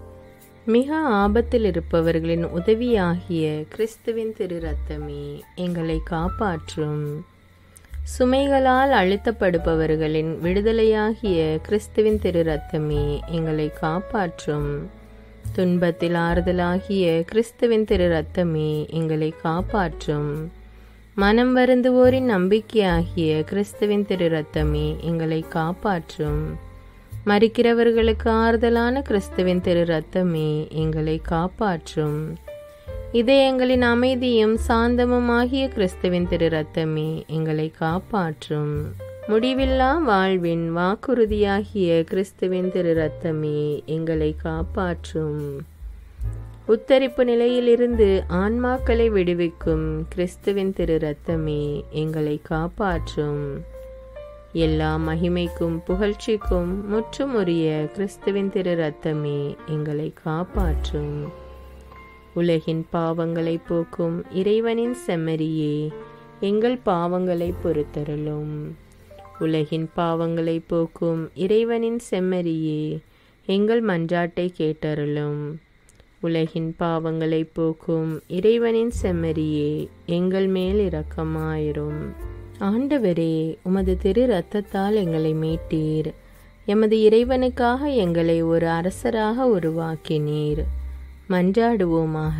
மிக ஆபத்தில் இருப்பவர்களின் உதவியாகிய கிறிஸ்துவின் திரு ரத்தமே எங்களை காப்பாற்றும் சுமைகளால் அழுத்தப்படுபவர்களின் விடுதலையாகிய கிறிஸ்துவின் திரு ரத்தமே எங்களை காப்பாற்றும் துன்பத்தில் ஆறுதலாகிய கிறிஸ்துவின் திரு ரத்தமே எங்களை காப்பாற்றும் மனம் வருந்துவோரின் நம்பிக்கையாகிய கிறிஸ்துவின் திரு ரத்தமே எங்களை காப்பாற்றும் மறிக்கிறவர்களுக்கு ஆறுதலான கிறிஸ்துவின் திரு ரத்தமே எங்களை காப்பாற்றும் இதயங்களின் அமைதியும் சாந்தமும் ஆகிய கிறிஸ்துவின் திரு ரத்தமே எங்களை காப்பாற்றும் முடிவில்லா வாழ்வின் வாக்குறுதியாகிய கிறிஸ்துவின் திரு ரத்தமே எங்களை காப்பாற்றும் உத்தரிப்பு நிலையிலிருந்து ஆன்மாக்களை விடுவிக்கும் கிறிஸ்துவின் திரு ரத்தமே எங்களை காப்பாற்றும் எல்லா மகிமைக்கும் புகழ்ச்சிக்கும் முற்றும் உரிய கிறிஸ்துவின் திரு ரத்தமே எங்களை காப்பாற்றும் உலகின் பாவங்களை போக்கும் இறைவனின் செம்மறியே எங்கள் பாவங்களை பொறுத்தருளும் உலகின் பாவங்களை போக்கும் இறைவனின் செம்மறியே எங்கள் மன்றாட்டை கேட்டருளும் உலகின் பாவங்களை போக்கும் இறைவனின் செம்மறியே எங்கள் மேல் இரக்கமாயிரும் ஆண்டவரே உமது திரு ரத்தத்தால் எங்களை மீட்டீர் எமது இறைவனுக்காக எங்களை ஒரு அரசராக உருவாக்கினீர் மன்றாடுவோமாக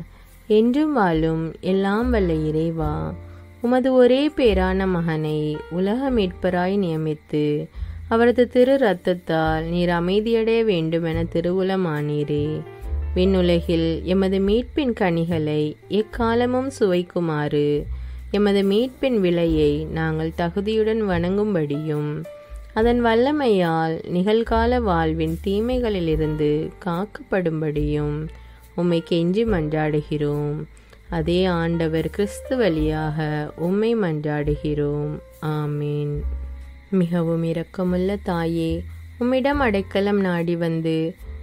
என்றும் வாழும் எல்லாம் வல்ல இறைவா உமது ஒரே பேரான மகனை உலக மீட்பராய் நியமித்து அவரது திரு ரத்தத்தால் நீர் அமைதியடைய வேண்டுமென திருவுலமானீரே விண்ணுலகில் எமது மீட்பின் கனிகளை எக்காலமும் சுவைக்குமாறு எமது மீட்பின் விலையை நாங்கள் தகுதியுடன் வணங்கும்படியும் அதன் வல்லமையால் நிகழ்கால வாழ்வின் தீமைகளிலிருந்து காக்கப்படும்படியும் உம்மை கெஞ்சி மன்றாடுகிறோம் அதே ஆண்டவர் கிறிஸ்து வழியாக உம்மை மன்றாடுகிறோம் ஆமீன் மிகவும் இரக்கமுள்ள தாயே உம்மிடம் அடைக்கலம் நாடி வந்து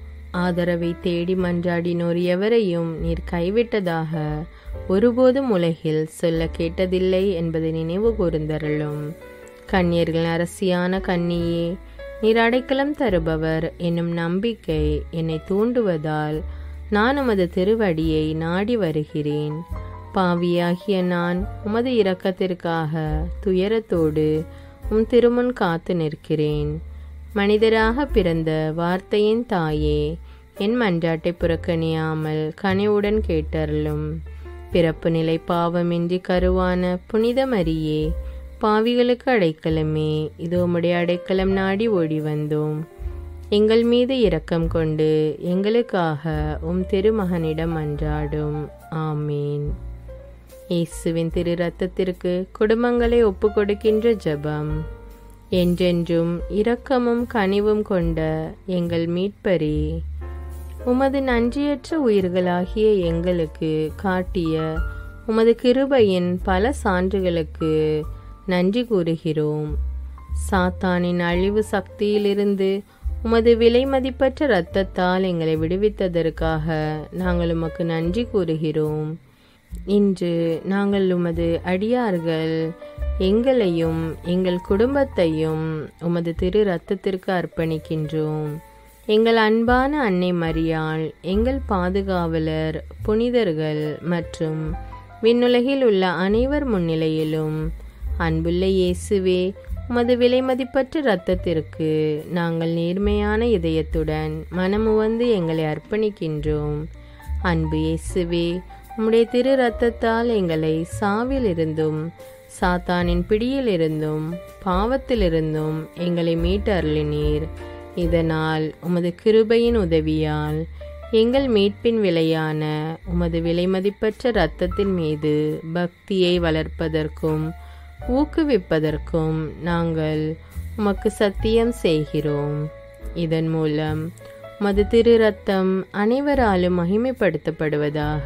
ஆதரவை தேடி மன்றாடினோர் எவரையும் நீர் கைவிட்டதாக ஒருபோதும் உலகில் சொல்ல கேட்டதில்லை என்பதை நினைவு கூர்ந்தருளும் கன்னியர்கள் அரசியான கன்னியே நீர் அடைக்கலம் தருபவர் என்னும் நம்பிக்கை என்னை தூண்டுவதால் நான் உமது திருவடியை நாடி வருகிறேன் பாவியாகிய நான் உமது இரக்கத்திற்காக துயரத்தோடு உம் திருமுன் காத்து நிற்கிறேன் மனிதராக பிறந்த வார்த்தையின் தாயே என் மன்றாட்டை புறக்கணியாமல் கனிவுடன் கேட்டருளும் பிறப்பு நிலை பாவமின்றி கருவான புனித மரியே பாவிகளுக்கு அடைக்கலமே இது உம்முடைய அடைக்கலம் நாடி ஓடி வந்தோம் எங்கள் மீது இரக்கம் கொண்டு எங்களுக்காக உம் திருமகனிடம் அன்றாடும் ஆமீன் இயேசுவின் திரு ரத்தத்திற்கு குடும்பங்களை ஒப்பு கொடுக்கின்ற ஜெபம் என்றென்றும் இரக்கமும் கனிவும் கொண்ட எங்கள் மீட்பரே உமது நன்றியற்ற உயிர்களாகிய எங்களுக்கு காட்டிய உமது கிருபையின் பல சான்றுகளுக்கு நன்றி கூறுகிறோம் சாத்தானின் அழிவு சக்தியிலிருந்து உமது விலை மதிப்பற்ற இரத்தத்தால் எங்களை விடுவித்ததற்காக நாங்கள் உமக்கு நன்றி கூறுகிறோம் இன்று நாங்கள் உமது அடியார்கள் எங்களையும் எங்கள் குடும்பத்தையும் உமது திரு ரத்தத்திற்கு அர்ப்பணிக்கின்றோம் எங்கள் அன்பான அன்னை மரியாள் எங்கள் பாதுகாவலர் புனிதர்கள் மற்றும் விண்ணுலகில் உள்ள அனைவர் முன்னிலையிலும் அன்புள்ள இயேசுவே உமது விலைமதிப்பற்ற இரத்தத்திற்கு நாங்கள் நேர்மையான இதயத்துடன் மனமுவந்து எங்களை அர்ப்பணிக்கின்றோம் அன்பு இயேசுவே உம்முடைய திரு ரத்தத்தால் எங்களை சாவிலிருந்தும் சாத்தானின் பிடியிலிருந்தும் பாவத்திலிருந்தும் எங்களை மீட்டு அருளினீர் இதனால் உமது கிருபையின் உதவியால் எங்கள் மீட்பின் விலையான உமது விலைமதிப்பற்ற இரத்தத்தின் மீது பக்தியை வளர்ப்பதற்கும் ஊக்குவிப்பதற்கும் நாங்கள் உமக்கு சத்தியம் செய்கிறோம் இதன் மூலம் மது திரு ரத்தம் அனைவராலும் மகிமைப்படுத்தப்படுவதாக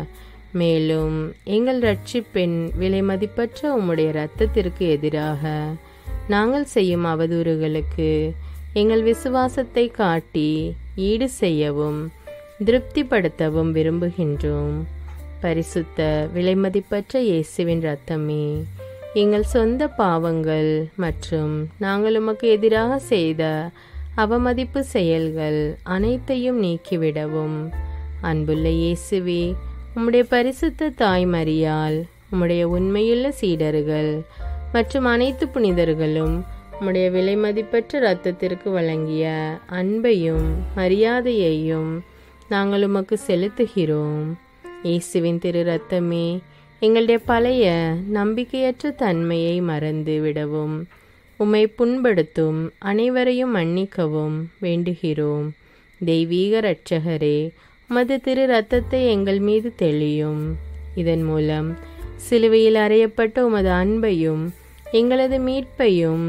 மேலும் எங்கள் ரட்சிப்பின் விலை மதிப்பற்ற உம்முடைய இரத்தத்திற்கு எதிராக நாங்கள் செய்யும் அவதூறுகளுக்கு எங்கள் விசுவாசத்தை காட்டி ஈடு செய்யவும் திருப்திப்படுத்தவும் விரும்புகின்றோம் பரிசுத்த விலைமதிப்பற்ற இயேசுவின் இரத்தமே எங்கள் சொந்த பாவங்கள் மற்றும் நாங்கள் உமக்கு எதிராக செய்த அவமதிப்பு செயல்கள் அனைத்தையும் நீக்கிவிடவும் அன்புள்ள இயேசுவே உம்முடைய பரிசுத்த தாய் மரியால் உம்முடைய உண்மையுள்ள சீடர்கள் மற்றும் அனைத்து புனிதர்களும் உம்முடைய விலைமதிப்பற்ற இரத்தத்திற்கு வழங்கிய அன்பையும் மரியாதையையும் நாங்கள் உமக்கு செலுத்துகிறோம் இயேசுவின் திரு ரத்தமே எங்களுடைய பழைய நம்பிக்கையற்ற தன்மையை மறந்து விடவும் உம்மை புண்படுத்தும் அனைவரையும் மன்னிக்கவும் வேண்டுகிறோம் தெய்வீக இரட்சகரே உமது திரு ரத்தத்தை எங்கள் மீது தெளியும் இதன் மூலம் சிலுவையில் அறையப்பட்ட உமது அன்பையும் எங்களது மீட்பையும்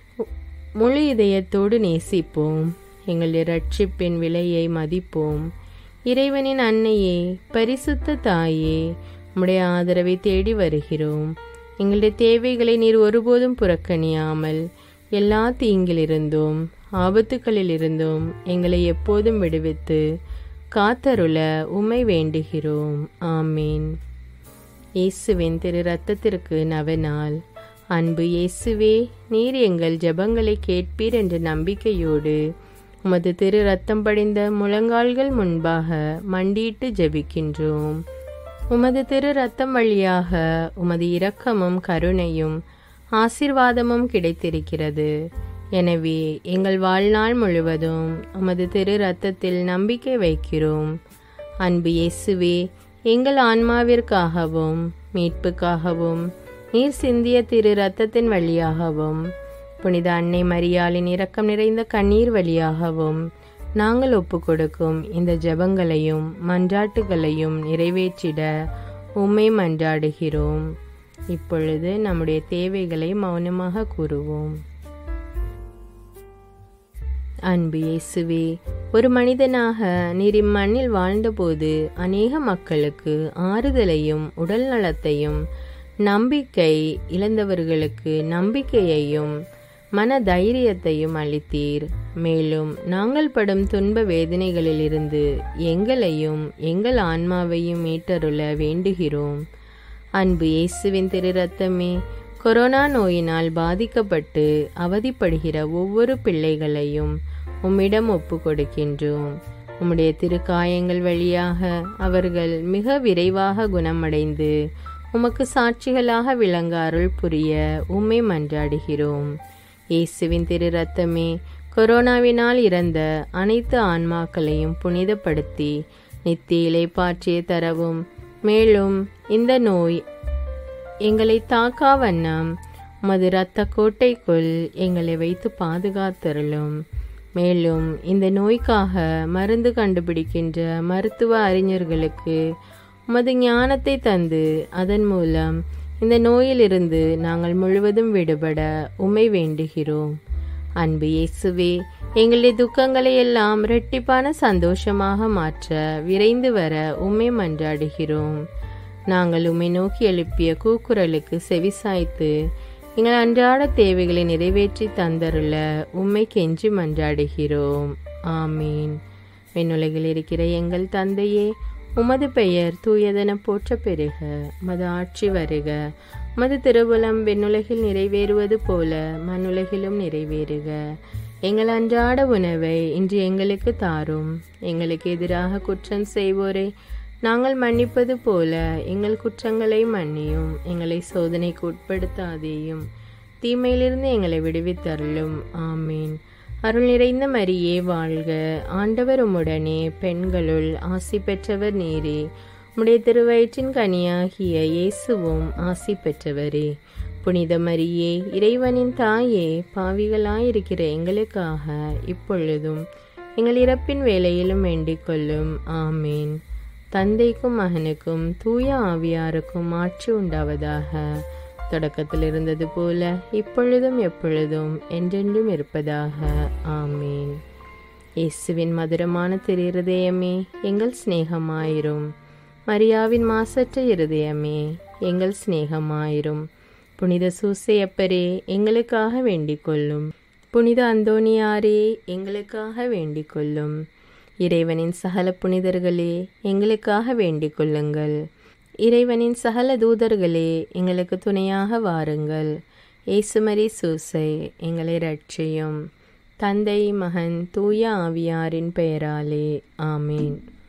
முழு இதயத்தோடு நேசிப்போம் எங்களுடைய ரட்சிப்பின் விலையை மதிப்போம் இறைவனின் அன்னையே பரிசுத்த தாயே உம்முடைய ஆதரவை தேடி வருகிறோம் எங்களுடைய தேவைகளை நீர் ஒருபோதும் புறக்கணியாமல் எல்லா தீங்கிலிருந்தும் ஆபத்துக்களிலிருந்தும் எங்களை எப்போதும் விடுவித்து காத்தருள உமை வேண்டுகிறோம் ஆமீன் இயேசுவின் திரு ரத்தத்திற்கு நவநாள் அன்பு இயேசுவே நீர் எங்கள் ஜெபங்களை கேட்பீர் என்ற நம்பிக்கையோடு உமது திரு ரத்தம் படிந்த முழங்கால்கள் முன்பாக மண்டியிட்டு ஜெபிக்கின்றோம் உமது திரு ரத்தம் வழியாக உமது இரக்கமும் கருணையும் ஆசிர்வாதமும் கிடைத்திருக்கிறது எனவே எங்கள் வாழ்நாள் முழுவதும் உமது திரு ரத்தத்தில் நம்பிக்கை வைக்கிறோம் அன்பு இயேசுவே எங்கள் ஆன்மாவிற்காகவும் மீட்புக்காகவும் நீர் சிந்திய திரு ரத்தத்தின் வழியாகவும் புனித அன்னை மரியாளின் இரக்கம் நிறைந்த கண்ணீர் வழியாகவும் நாங்கள் ஒப்பு கொடுக்கும் இந்த ஜெபங்களையும் மன்றாட்டுகளையும் நிறைவேற்றிட உம்மை மன்றாடுகிறோம் இப்பொழுது நம்முடைய தேவைகளை மௌனமாக கூறுவோம் அன்பு இயேசுவே ஒரு மனிதனாக நீர் இம்மண்ணில் வாழ்ந்தபோது அநேக மக்களுக்கு ஆறுதலையும் உடல் நலத்தையும் நம்பிக்கை இழந்தவர்களுக்கு நம்பிக்கையையும் மன தைரியத்தையும் அளித்தீர் மேலும் நாங்கள் படும் துன்ப வேதனைகளிலிருந்து எங்களையும் எங்கள் ஆன்மாவையும் மீட்டருள வேண்டுகிறோம் அன்பு இயேசுவின் திரு ரத்தமே கொரோனா நோயினால் பாதிக்கப்பட்டு அவதிப்படுகிற ஒவ்வொரு பிள்ளைகளையும் உம்மிடம் ஒப்பு கொடுக்கின்றோம் உம்முடைய திருக்காயங்கள் வழியாக அவர்கள் மிக விரைவாக குணமடைந்து உமக்கு சாட்சிகளாக விளங்க அருள் புரிய உம்மை மன்றாடுகிறோம் இயேசுவின் திரு ரத்தமே கொரோனாவினால் இறந்த அனைத்து ஆன்மாக்களையும் புனிதப்படுத்தி நித்திய இலைப்பாற்றிய தரவும் மேலும் இந்த நோய் எங்களை தாக்கா வண்ணம் உமது இரத்த கோட்டைக்குள் எங்களை வைத்து பாதுகாத்தருளும் மேலும் இந்த நோய்க்காக மருந்து கண்டுபிடிக்கின்ற மருத்துவ அறிஞர்களுக்கு உமது ஞானத்தை தந்து அதன் மூலம் இந்த நோயிலிருந்து நாங்கள் முழுவதும் விடுபட உமை வேண்டுகிறோம் அன்பு இயேசுவே எங்களுடைய துக்கங்களை எல்லாம் இரட்டிப்பான சந்தோஷமாக மாற்ற விரைந்து வர உம்மை மன்றாடுகிறோம் நாங்கள் உம்மை நோக்கி எழுப்பிய கூக்குரலுக்கு செவிசாய்த்து எங்கள் அன்றாட தேவைகளை நிறைவேற்றி தந்தருள உம்மை கெஞ்சி மன்றாடுகிறோம் ஆமீன் விண்ணுலகில் இருக்கிற எங்கள் தந்தையே உமது பெயர் தூயதென போற்ற பெறுக உமது ஆட்சி வருக உமது திருவுளம் விண்ணுலகில் நிறைவேறுவது போல மண்ணுலகிலும் நிறைவேறுக எங்கள் அன்றாட உணவை இன்று எங்களுக்கு தாரும் எங்களுக்கு எதிராக குற்றம் செய்வோரை நாங்கள் மன்னிப்பது போல எங்கள் குற்றங்களை மன்னியும் எங்களை சோதனைக்கு உட்படுத்தாதேயும் தீமையிலிருந்து எங்களை விடுவித்தருளும் ஆமீன் அருள் நிறைந்த மரியே வாழ்க ஆண்டவர் உம்முடனே பெண்களுள் ஆசி பெற்றவர் நீரே உம்முடைய திருவயிற்றின் கனியாகிய இயேசுவும் ஆசி பெற்றவரே புனித மரியே இறைவனின் தாயே பாவிகளாயிருக்கிற எங்களுக்காக இப்பொழுதும் எங்கள் இறப்பின் வேலையிலும் வேண்டிக் கொள்ளும் ஆமீன் தந்தைக்கும் மகனுக்கும் தூய ஆவியாருக்கும் ஆட்சி உண்டாவதாக தொடக்கத்தில் இருந்தது போல இப்பொழுதும் எப்பொழுதும் என்றென்றும் இருப்பதாக ஆமீன் இயேசுவின் மதுரமான திரு இருதயமே எங்கள் சிநேகமாயிரும் மரியாவின் மாசற்ற இருதயமே எங்கள் சிநேகமாயிரும் புனித சூசையப்பரே எங்களுக்காக வேண்டிக் கொள்ளும் புனித அந்தோனியாரே எங்களுக்காக வேண்டிக் கொள்ளும் இறைவனின் சகல புனிதர்களே எங்களுக்காக வேண்டிக் கொள்ளுங்கள் இறைவனின் சகல தூதர்களே எங்களுக்கு துணையாக வாருங்கள் இயேசுமரி சூசை எங்களை ரட்சியும் தந்தை மகன் தூய ஆவியாரின் பெயராலே ஆமீன்